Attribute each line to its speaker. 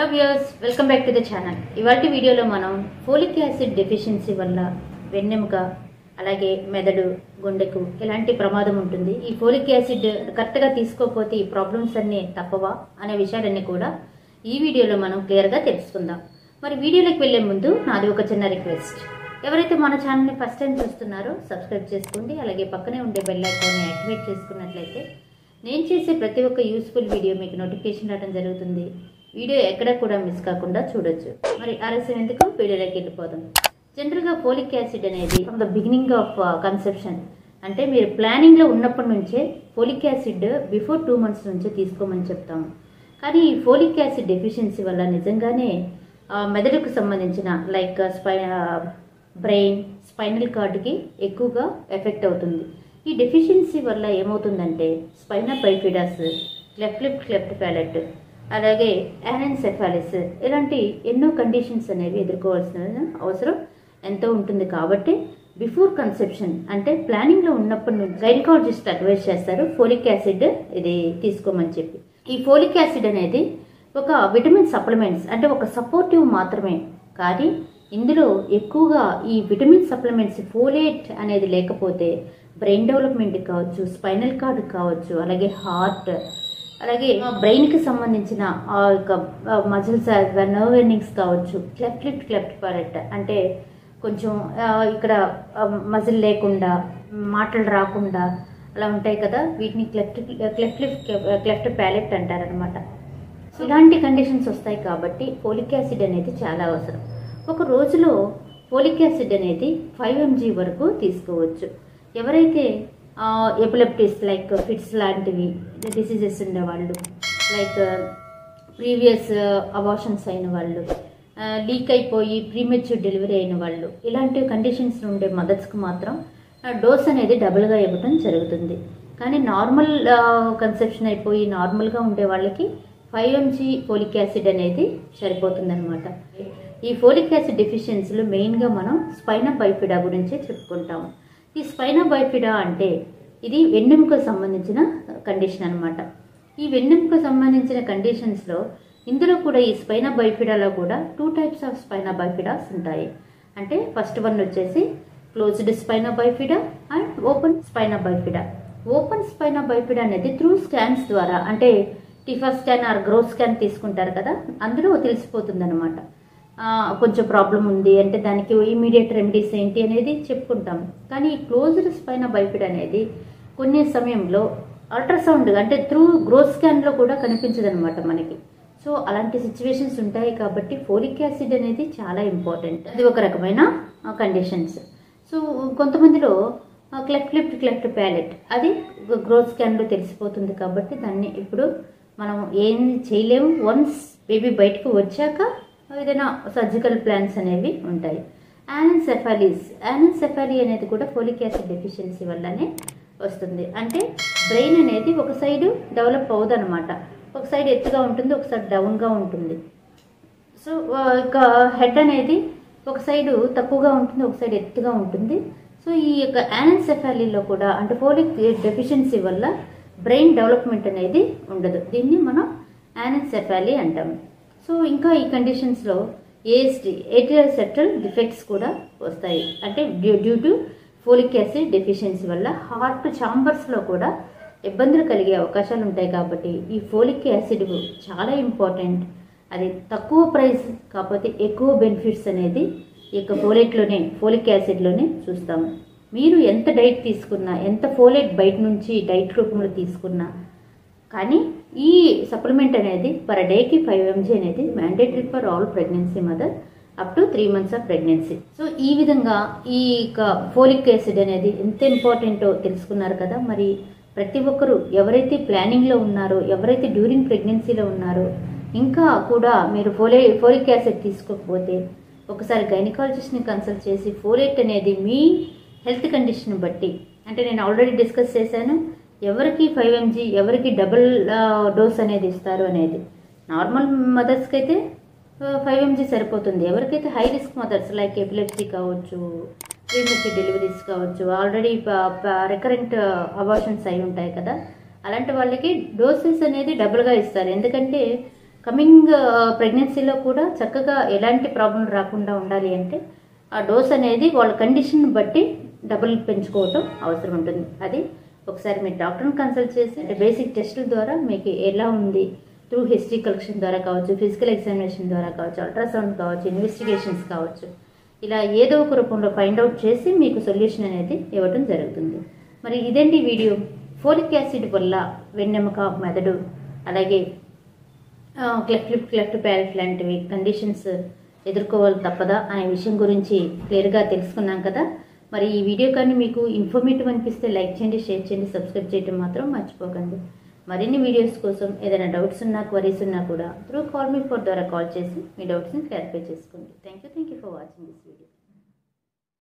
Speaker 1: viewers welcome back to the channel ఇవాటి వీడియోలో మనం ఫోలిక్ యాసిడ్ డెఫిషియన్సీ వల్ల వెన్నెముక అలాగే మెదడు గుండెకు ఎలాంటి ప్రమాదం ఉంటుంది ఈ ఫోలిక్ యాసిడ్ కరెక్ట్గా తీసుకోకపోతే ఈ ప్రాబ్లమ్స్ అన్నీ తప్పవా అనే విషయాలన్నీ కూడా ఈ వీడియోలో మనం క్లియర్గా తెలుసుకుందాం మరి వీడియోలోకి వెళ్లే ముందు నాది ఒక చిన్న రిక్వెస్ట్ ఎవరైతే మన ఛానల్ని ఫస్ట్ టైం చూస్తున్నారో సబ్స్క్రైబ్ చేసుకోండి అలాగే పక్కనే ఉండే బెల్ ఐకాన్ని యాక్టివేట్ చేసుకున్నట్లయితే నేను చేసే ప్రతి ఒక్క యూస్ఫుల్ వీడియో మీకు నోటిఫికేషన్ రావడం జరుగుతుంది వీడియో ఎక్కడ కూడా మిస్ కాకుండా చూడొచ్చు మరి ఆలస్యం ఎందుకు వీడియోలోకి వెళ్ళిపోదాం జనరల్గా ఫోలిక్ యాసిడ్ అనేది from the beginning of conception అంటే మీరు ప్లానింగ్లో ఉన్నప్పటి నుంచే folic acid before two months నుంచే తీసుకోమని చెప్తాము కానీ ఈ ఫోలిక్ యాసిడ్ డెఫిషియన్సీ వల్ల నిజంగానే ఆ, మెదడుకు సంబంధించిన లైక్ స్పై బ్రెయిన్ స్పైనల్ కార్డ్కి ఎక్కువగా ఎఫెక్ట్ అవుతుంది ఈ డెఫిషియన్సీ వల్ల ఏమవుతుందంటే spina bifidas cleft lip cleft palate అలాగే యానెన్సెఫాలిస్ ఇలాంటి ఎన్నో కండిషన్స్ అనేవి ఎదుర్కోవాల్సిన అవసరం ఎంతో ఉంటుంది కాబట్టి బిఫోర్ కన్సెప్షన్ అంటే ప్లానింగ్లో ఉన్నప్పటి నుంచి గైనకాలజిస్ట్ అడ్వైస్ చేస్తారు ఫోలిక్ యాసిడ్ ఇది తీసుకోమని చెప్పి ఈ ఫోలిక్ యాసిడ్ అనేది ఒక విటమిన్ సప్లిమెంట్స్ అంటే ఒక సపోర్టివ్ మాత్రమే కానీ ఇందులో ఎక్కువగా ఈ విటమిన్ సప్లిమెంట్స్ ఫోలేట్ అనేది లేకపోతే బ్రెయిన్ డెవలప్మెంట్ కావచ్చు స్పైనల్ కార్డ్ కావచ్చు అలాగే హార్ట్ అలాగే బ్రెయిన్కి సంబంధించిన ఆ యొక్క మజిల్స్ నర్వ్ ఎండింగ్స్ కావచ్చు క్లెఫ్ట్ లిఫ్ట్ క్లెఫ్ట్ పారెట్ అంటే కొంచెం ఆ, ఇక్కడ మజిల్ లేకుండా మాటలు రాకుండా అలా ఉంటాయి కదా వీటిని cleft cleft lip cleft palate అంటారనమాట సో ఇలాంటి కండిషన్స్ వస్తాయి కాబట్టి ఫోలిక్ యాసిడ్ అనేది చాలా అవసరం ఒక రోజులో ఫోలిక్ యాసిడ్ అనేది ఫైవ్ ఎంజీ వరకు తీసుకోవచ్చు ఎవరైతే ఎపిలెప్టిస్ లైక్ ఫిట్స్ లాంటివి డిసీజెస్ ఉండేవాళ్ళు లైక్ ప్రీవియస్ అబార్షన్స్ అయిన వాళ్ళు లీక్ అయిపోయి ప్రీమెచ్యూర్ డెలివరీ అయిన వాళ్ళు ఇలాంటి కండిషన్స్ ఉండే మదర్స్కి మాత్రం డోస్ అనేది డబుల్గా ఇవ్వడం జరుగుతుంది కానీ నార్మల్ కన్సెప్షన్ అయిపోయి నార్మల్గా ఉండే వాళ్ళకి ఫైవ్ ఎంజీ ఫోలిక్ యాసిడ్ అనేది సరిపోతుందన్నమాట ఈ ఫోలిక్ యాసిడ్ డెఫిషియన్సీలో మెయిన్గా మనం స్పైనా బైఫిడా గురించి చెప్పుకుంటాము ఈ స్పైనా బైఫిడా అంటే ఇది వెన్నెముకకు సంబంధించిన కండిషన్ అన్నమాట ఈ వెన్నెముకకు సంబంధించిన కండిషన్స్లో ఇందులో కూడా ఈ స్పైనా బైఫిడాలో కూడా two types of spina bifidas ఉంటాయి అంటే ఫస్ట్ వన్ వచ్చేసి closed spina bifida and open spina bifida open spina bifida అనేది త్రూ స్కాన్స్ ద్వారా అంటే TIFFA scan or grow scan తీసుకుంటారు కదా అందులో తెలిసిపోతుంది అనమాట కొంచెం ప్రాబ్లం ఉంది అంటే దానికి ఇమీడియట్ రెమెడీస్ ఏంటి అనేది చెప్పుకుంటాం కానీ ఈ క్లోజ్డ్ స్పైనా బైఫిడ్ అనేది కొన్ని సమయంలో అల్ట్రాసౌండ్ అంటే త్రూ గ్రో స్కాన్లో కూడా కనిపించదు అనమాట మనకి సో అలాంటి సిచ్యువేషన్స్ ఉంటాయి కాబట్టి ఫోలిక్ యాసిడ్ అనేది చాలా ఇంపార్టెంట్ అది ఒక రకమైన కండిషన్స్ సో కొంతమందిలో క్లెఫ్ట్ లిఫ్ట్ క్లెఫ్ట్ ప్యాలెట్ అది గ్రో స్కాన్లో తెలిసిపోతుంది కాబట్టి దాన్ని ఇప్పుడు మనం ఏం చేయలేము వన్స్ బేబీ బయటకు వచ్చాక ఏదైనా సర్జికల్ ప్లాన్స్ అనేవి ఉంటాయి యానెన్సెఫాలిస్ యానెన్సెఫాలి అనేది కూడా ఫోలిక్ యాసిడ్ డెఫిషియన్సీ వల్లనే వస్తుంది అంటే బ్రెయిన్ అనేది ఒక సైడ్ డెవలప్ అవ్వదు అనమాట ఒక సైడ్ ఎత్తుగా ఉంటుంది ఒక సైడ్ డౌన్గా ఉంటుంది సో ఇక హెడ్ అనేది ఒక సైడు తక్కువగా ఉంటుంది ఒక సైడ్ ఎత్తుగా ఉంటుంది సో ఈ యొక్క యానెన్సెఫాలీలో కూడా అంటే ఫోలిక్ డెఫిషియన్సీ వల్ల బ్రెయిన్ డెవలప్మెంట్ అనేది ఉండదు దీన్ని మనం యానెన్సెఫాలీ అంటాం సో ఇంకా ఈ కండిషన్స్లో ఏఎస్డి ఏటియల్ సెప్టల్ డిఫెక్ట్స్ కూడా వస్తాయి అంటే due due to folic acid deficiency వల్ల హార్ట్ ఛాంబర్స్లో కూడా ఇబ్బందులు కలిగే అవకాశాలు ఉంటాయి కాబట్టి ఈ ఫోలిక్ యాసిడ్ చాలా ఇంపార్టెంట్ అది తక్కువ ప్రైస్ కాకపోతే ఎక్కువ బెనిఫిట్స్ అనేది ఈ యొక్క ఫోలేట్లోనే ఫోలిక్ యాసిడ్లోనే చూస్తాము మీరు ఎంత డైట్ తీసుకున్నా ఎంత ఫోలేట్ బయట నుంచి డైట్ రూపంలో తీసుకున్నా కానీ ఈ సప్లిమెంట్ అనేది పర్ డేకి ఫైవ్ ఎంజీ అనేది mandatory for all pregnancy mother up to three months of pregnancy so ఈ విధంగా ఈ ఫోలిక్ యాసిడ్ అనేది ఎంత ఇంపార్టెంటో తెలుసుకున్నారు కదా మరి ప్రతి ఒక్కరూ ఎవరైతే ప్లానింగ్లో ఉన్నారో ఎవరైతే డ్యూరింగ్ ప్రెగ్నెన్సీలో ఉన్నారో ఇంకా కూడా మీరు ఫోలే ఫోలిక్ యాసిడ్ తీసుకోకపోతే ఒకసారి గైనకాలజిస్ట్ని కన్సల్ట్ చేసి ఫోలేట్ అనేది మీ హెల్త్ కండిషన్ బట్టి అంటే నేను ఆల్రెడీ డిస్కస్ చేశాను ఎవరికి ఫైవ్ ఎంజీ ఎవరికి డబుల్ డోస్ అనేది ఇస్తారు అనేది నార్మల్ మదర్స్కి అయితే ఫైవ్ ఎంజీ సరిపోతుంది ఎవరికైతే high risk mothers like epilepsy కావచ్చు ప్రీమెచ్యూర్ డెలివరీస్ కావచ్చు ఆల్రెడీ రికరెంట్ అబార్షన్స్ అయి ఉంటాయి కదా అలాంటి వాళ్ళకి డోసెస్ అనేది డబుల్గా ఇస్తారు ఎందుకంటే కమింగ్ ప్రెగ్నెన్సీలో కూడా చక్కగా ఎలాంటి ప్రాబ్లం రాకుండా ఉండాలి అంటే ఆ డోస్ అనేది వాళ్ళ కండిషన్ బట్టి డబుల్ పెంచుకోవటం అవసరం ఉంటుంది అది ఒకసారి మీరు డాక్టర్ని కన్సల్ట్ చేసి అంటే బేసిక్ టెస్టుల ద్వారా మీకు ఎలా ఉంది త్రూ హిస్టరీ కలెక్షన్ ద్వారా కావచ్చు ఫిజికల్ ఎగ్జామినేషన్ ద్వారా కావచ్చు అల్ట్రాసౌండ్ కావచ్చు ఇన్వెస్టిగేషన్స్ కావచ్చు ఇలా ఏదో ఒక రూపంలో ఫైండ్ అవుట్ చేసి మీకు సొల్యూషన్ అనేది ఇవ్వడం జరుగుతుంది మరి ఇదేంటి వీడియో ఫోలిక్ యాసిడ్ వల్ల వెన్నెముక మెదడు అలాగే క్లెఫ్ట్ లిప్ క్లెఫ్ట్ ప్యారెట్ లాంటివి కండిషన్స్ ఎదుర్కోవాలి తప్పదా అనే విషయం గురించి క్లియర్గా తెలుసుకున్నాం కదా మరి ఈ వీడియో కానీ మీకు ఇన్ఫర్మేటివ్ అనిపిస్తే లైక్ చేయండి షేర్ చేయండి సబ్స్క్రైబ్ చేయడం మాత్రం మర్చిపోకండి మరిన్ని వీడియోస్ కోసం ఏదైనా డౌట్స్ ఉన్నా క్వరీస్ ఉన్నా కూడా త్రూ కాల్ మీ ఫోర్ ద్వారా కాల్ చేసి మీ డౌట్స్ని క్లారిఫై చేసుకోండి thank you thank you for watching this video